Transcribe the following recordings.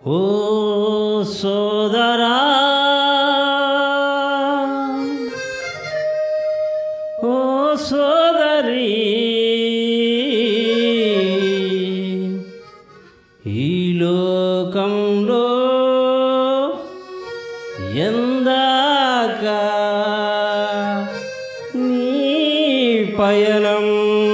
ఓ సోదరా ఓ సోదరి ఈ లోకంలో ఎందాక నీ పయనం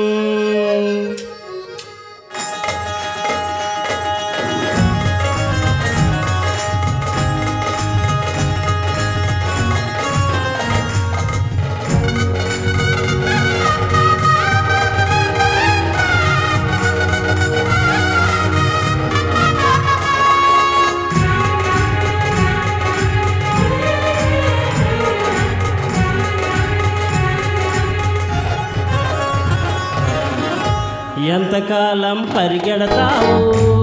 ఎంతకాలం పరిగెడతావు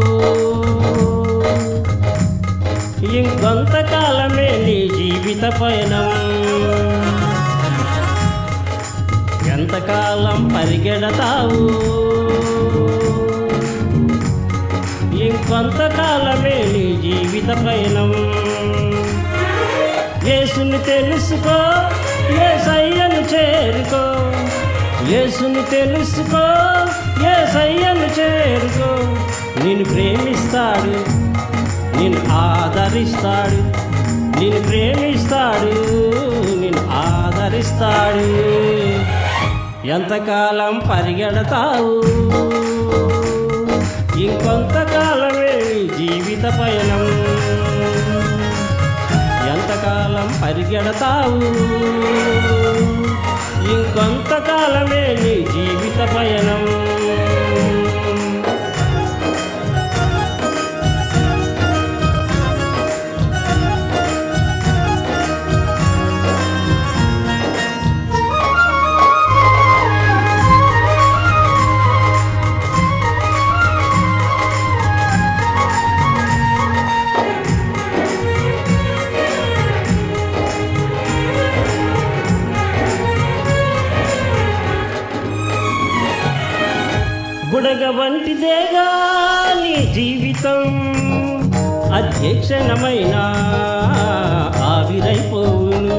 ఇంకొంతకాలమే నీ జీవిత పయనం ఎంతకాలం పరిగెడతావు ఇంకొంతకాలమే నీ జీవిత పయనం యేసుని తెలుసుకో ఏసయ్యను చేరుకో యేసుని తెలుసుకో ఏసయ్యను చేరుకో నిన్ను ప్రేమిస్తాడు నిన్ను ఆదరిస్తాడు నిన్ను ప్రేమిస్తాడు నిన్ను ఆదరిస్తాడు ఎంతకాలం పరిగెడతావు ఇంకొంతకాలమే నీ జీవిత పయనం ఎంతకాలం పరిగెడతావు ఇంకొంతకాలమే నీ జీవిత పయనం బుడగ వంటిదేగా నీ జీవితం అధ్యక్షణమైన ఆవిరైపోవును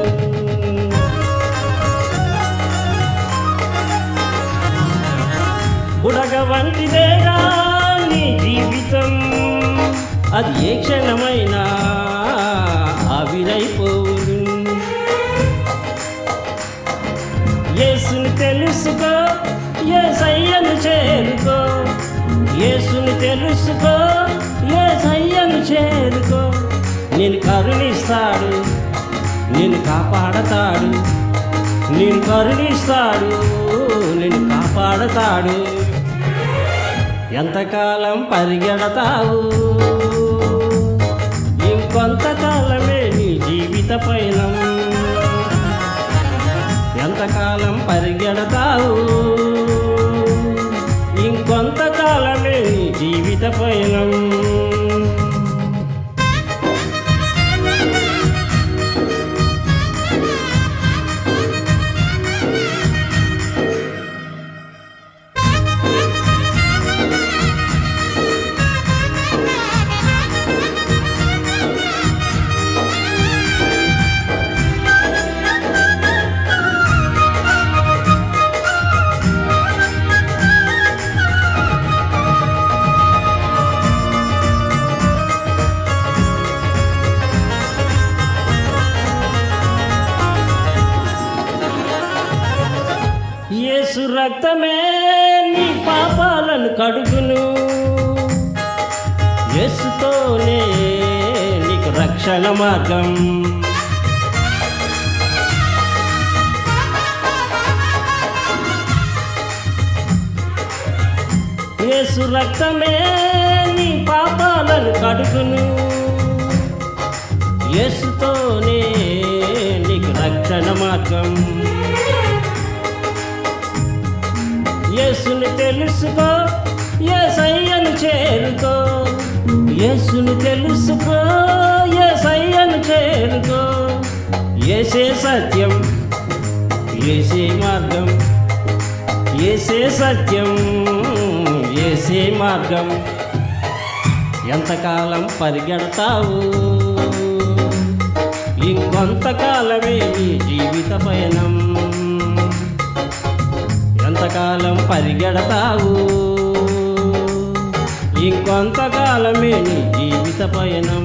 బుడగ వంటిదేగా నీ జీవితం అది ఏ క్షణమైన ఆవిరైపోవును యేసుని తెలుసుకో ఏసయ్యను చేరుకో యేసుని తెలుసుకో ఏసయ్యను చేరుకో నేను కరుణిస్తాడు నేను కాపాడతాడు నేను కరుణిస్తాడు నేను కాపాడతాడు ఎంతకాలం పరిగెడతావు ఇంకొంతకాలమే నీ జీవిత పయనం ఎంతకాలం పరిగెడతావు ఇంకొంతకాలమే నీ జీవిత పయనం యేసు రక్తమే నీ పాపాలను కడుగును యేసుతోనే నీకు రక్షణ మార్గం యేసు రక్తమే నీ పాపాలను కడుగును యేసుతోనే నీకు రక్షణ మార్గం యేసుని తెలుసుకో ఏసయ్యను చేరుకో యేసుని తెలుసుకో ఏసయ్యను చేరుకో ఏసే సత్యం ఏసే మార్గం ఏసే సత్యం ఏసే మార్గం ఎంతకాలం పరిగెడతావు ఇంకొంతకాలమే నీ జీవిత పయనం ఎంతకాలం పరిగెడతావు ఇంకొంతకాలమే నీ జీవిత పయనం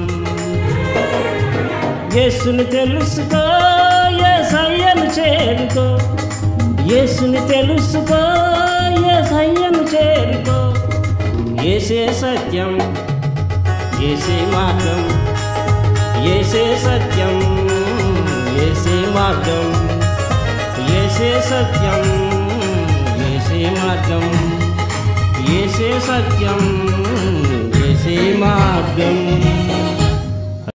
యేసుని తెలుసుకో యేసయ్యను చేరుకో యేసుని తెలుసుకో యేసయ్యను చేరుకో ఏసే సత్యం ఏసే మార్గం ఏసే సత్యం ఏసే మార్గం ఏసే సత్యం ఏసే మార్గం ఏసే సత్యం ఏసే మార్గం